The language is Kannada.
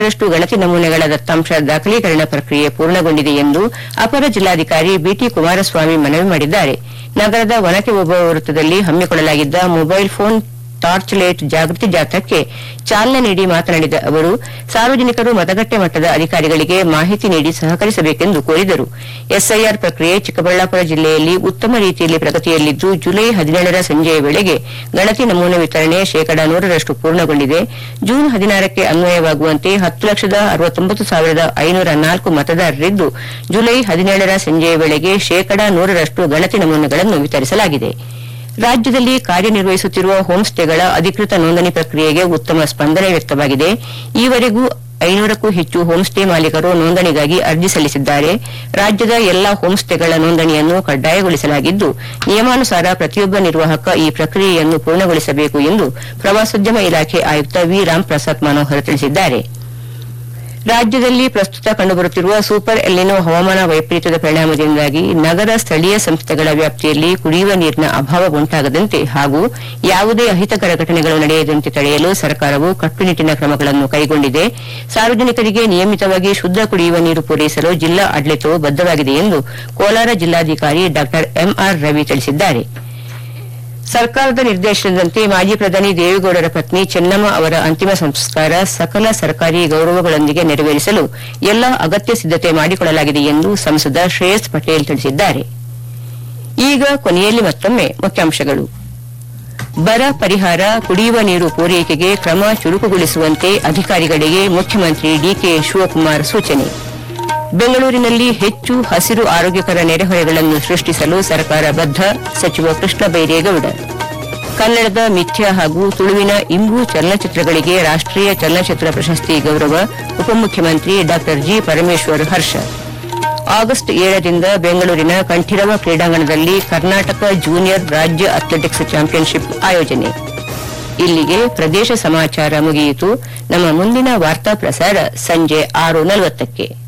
ರಷ್ಟು ಗಣತಿ ನಮೂನೆಗಳ ದತ್ತಾಂಶ ದಾಖಲೀಕರಣ ಪ್ರಕ್ರಿಯೆ ಪೂರ್ಣಗೊಂಡಿದೆ ಎಂದು ಅಪರ ಜಿಲ್ಲಾಧಿಕಾರಿ ಬಿಟಿ ಕುಮಾರಸ್ವಾಮಿ ಮನವಿ ಮಾಡಿದ್ದಾರೆ ನಗರದ ವನಕೆ ಓಬವ್ವ ವೃತ್ತದಲ್ಲಿ ಹಮ್ಮಿಕೊಳ್ಳಲಾಗಿದ್ದ ಮೊಬೈಲ್ ಫೋನ್ ಟಾರ್ಚ್ ಲೈಟ್ ಜಾಗೃತಿ ಜಾಥಾಕ್ಕೆ ಚಾಲನೆ ನೀಡಿ ಮಾತನಾಡಿದ ಅವರು ಸಾರ್ವಜನಿಕರು ಮತಗಟ್ಟೆ ಮಟ್ಟದ ಅಧಿಕಾರಿಗಳಿಗೆ ಮಾಹಿತಿ ನೀಡಿ ಸಹಕರಿಸಬೇಕೆಂದು ಕೋರಿದರು ಎಸ್ಐಆರ್ ಪ್ರಕ್ರಿಯೆ ಚಿಕ್ಕಬಳ್ಳಾಪುರ ಜಿಲ್ಲೆಯಲ್ಲಿ ಉತ್ತಮ ರೀತಿಯಲ್ಲಿ ಪ್ರಗತಿಯಲ್ಲಿದ್ದು ಜುಲೈ ಹದಿನೇಳರ ಸಂಜೆಯ ವೇಳೆಗೆ ಗಣತಿ ನಮೂನೆ ವಿತರಣೆ ಶೇಕಡಾ ನೂರರಷ್ಟು ಪೂರ್ಣಗೊಂಡಿದೆ ಜೂನ್ ಹದಿನಾರಕ್ಕೆ ಅನ್ವಯವಾಗುವಂತೆ ಹತ್ತು ಲಕ್ಷದ ಅರವತ್ತೊಂಬತ್ತು ಸಾವಿರದ ಐನೂರ ನಾಲ್ಕು ಮತದಾರರಿದ್ದು ಜುಲೈ ಹದಿನೇಳರ ಸಂಜೆಯ ವೇಳೆಗೆ ಶೇಕಡಾ ನೂರರಷ್ಟು ಗಣತಿ ನಮೂನೆಗಳನ್ನು ವಿತರಿಸಲಾಗಿದೆ ರಾಜ್ಯದಲ್ಲಿ ಕಾರ್ಯನಿರ್ವಹಿಸುತ್ತಿರುವ ಹೋಂ ಸ್ಟೇಗಳ ಅಧಿಕೃತ ನೋಂದಣಿ ಪ್ರಕ್ರಿಯೆಗೆ ಉತ್ತಮ ಸ್ಪಂದನೆ ವ್ಯಕ್ತವಾಗಿದೆ ಈವರೆಗೂ ಐನೂರಕ್ಕೂ ಹೆಚ್ಚು ಹೋಂ ಸ್ಟೇ ಮಾಲೀಕರು ನೋಂದಣಿಗಾಗಿ ಅರ್ಜಿ ಸಲ್ಲಿಸಿದ್ದಾರೆ ರಾಜ್ಯದ ಎಲ್ಲಾ ಹೋಂ ಸ್ಟೇಗಳ ನೋಂದಣಿಯನ್ನು ಕಡ್ಡಾಯಗೊಳಿಸಲಾಗಿದ್ದು ನಿಯಮಾನುಸಾರ ಪ್ರತಿಯೊಬ್ಬ ನಿರ್ವಾಹಕ ಈ ಪ್ರಕ್ರಿಯೆಯನ್ನು ಪೂರ್ಣಗೊಳಿಸಬೇಕು ಎಂದು ಪ್ರವಾಸೋದ್ಯಮ ಇಲಾಖೆ ಆಯುಕ್ತ ವಿ ರಾಮ್ ಪ್ರಸಾದ್ ಮನೋಹರ್ ತಿಳಿಸಿದ್ದಾರೆ ರಾಜ್ಯದಲ್ಲಿ ಪ್ರಸ್ತುತ ಕಂಡುಬರುತ್ತಿರುವ ಸೂಪರ್ ಎಲ್ಲಿನೋ ಹವಾಮಾನ ವೈಪರೀತ್ಯದ ಪರಿಣಾಮದಿಂದಾಗಿ ನಗರ ಸ್ಥಳೀಯ ಸಂಸ್ಥೆಗಳ ವ್ಯಾಪ್ತಿಯಲ್ಲಿ ಕುಡಿಯುವ ನೀರಿನ ಅಭಾವ ಉಂಟಾಗದಂತೆ ಹಾಗೂ ಯಾವುದೇ ಅಹಿತಕರ ಘಟನೆಗಳು ನಡೆಯದಂತೆ ತಡೆಯಲು ಸರ್ಕಾರವು ಕಟ್ಟುನಿಟ್ಟಿನ ಕ್ರಮಗಳನ್ನು ಕೈಗೊಂಡಿದೆ ಸಾರ್ವಜನಿಕರಿಗೆ ನಿಯಮಿತವಾಗಿ ಶುದ್ದ ಕುಡಿಯುವ ನೀರು ಪೂರೈಸಲು ಜಿಲ್ಲಾ ಆಡಳಿತವು ಬದ್ದವಾಗಿದೆ ಎಂದು ಕೋಲಾರ ಜಿಲ್ಲಾಧಿಕಾರಿ ಡಾ ಎಂಆರ್ ರವಿ ತಿಳಿಸಿದ್ದಾರೆ ಸರ್ಕಾರದ ನಿರ್ದೇಶನದಂತೆ ಮಾಜಿ ಪ್ರಧಾನಿ ದೇವೇಗೌಡರ ಪತ್ನಿ ಚೆನ್ನಮ್ಮ ಅವರ ಅಂತಿಮ ಸಂಸ್ಕಾರ ಸಕಲ ಸರ್ಕಾರಿ ಗೌರವಗಳೊಂದಿಗೆ ನೆರವೇರಿಸಲು ಎಲ್ಲ ಅಗತ್ಯ ಸಿದ್ದತೆ ಮಾಡಿಕೊಳ್ಳಲಾಗಿದೆ ಎಂದು ಸಂಸದ ಶ್ರೇಯಸ್ ಪಟೇಲ್ ತಿಳಿಸಿದ್ದಾರೆ ಈಗ ಕೊನೆಯಲ್ಲಿ ಮತ್ತೊಮ್ಮೆ ಮುಖ್ಯಾಂಶಗಳು ಬರ ಪರಿಹಾರ ಕುಡಿಯುವ ನೀರು ಪೂರೈಕೆಗೆ ಕ್ರಮ ಚುರುಕುಗೊಳಿಸುವಂತೆ ಅಧಿಕಾರಿಗಳಿಗೆ ಮುಖ್ಯಮಂತ್ರಿ ಡಿಕೆ ಶಿವಕುಮಾರ್ ಸೂಚನೆ ಬೆಂಗಳೂರಿನಲ್ಲಿ ಹೆಚ್ಚು ಹಸಿರು ಆರೋಗ್ಯಕರ ನೆರೆಹೊರೆಗಳನ್ನು ಸೃಷ್ಟಿಸಲು ಸರ್ಕಾರ ಬದ್ಧ ಸಚಿವ ಕೃಷ್ಣ ಬೈರೇಗೌಡ ಕನ್ನಡದ ಮಿಥ್ಯ ಹಾಗೂ ತುಳುವಿನ ಇಂಬು ಚಲನಚಿತ್ರಗಳಿಗೆ ರಾಷ್ಟೀಯ ಚಲನಚಿತ್ರ ಪ್ರಶಸ್ತಿ ಗೌರವ ಉಪಮುಖ್ಯಮಂತ್ರಿ ಡಾ ಜಿ ಪರಮೇಶ್ವರ್ ಹರ್ಷ ಆಗಸ್ಟ್ ಏಳರಿಂದ ಬೆಂಗಳೂರಿನ ಕಂಠೀರವ ಕ್ರೀಡಾಂಗಣದಲ್ಲಿ ಕರ್ನಾಟಕ ಜೂನಿಯರ್ ರಾಜ್ಯ ಅಥ್ಲೆಟಿಕ್ಸ್ ಚಾಂಪಿಯನ್ಶಿಪ್ ಆಯೋಜನೆ ಇಲ್ಲಿಗೆ ಪ್ರದೇಶ ಸಮಾಚಾರ ಮುಗಿಯಿತು ನಮ್ಮ ಮುಂದಿನ ವಾರ್ತಾ ಪ್ರಸಾರ ಸಂಜೆ ಆರು ನಲವತ್ತಕ್ಕೆ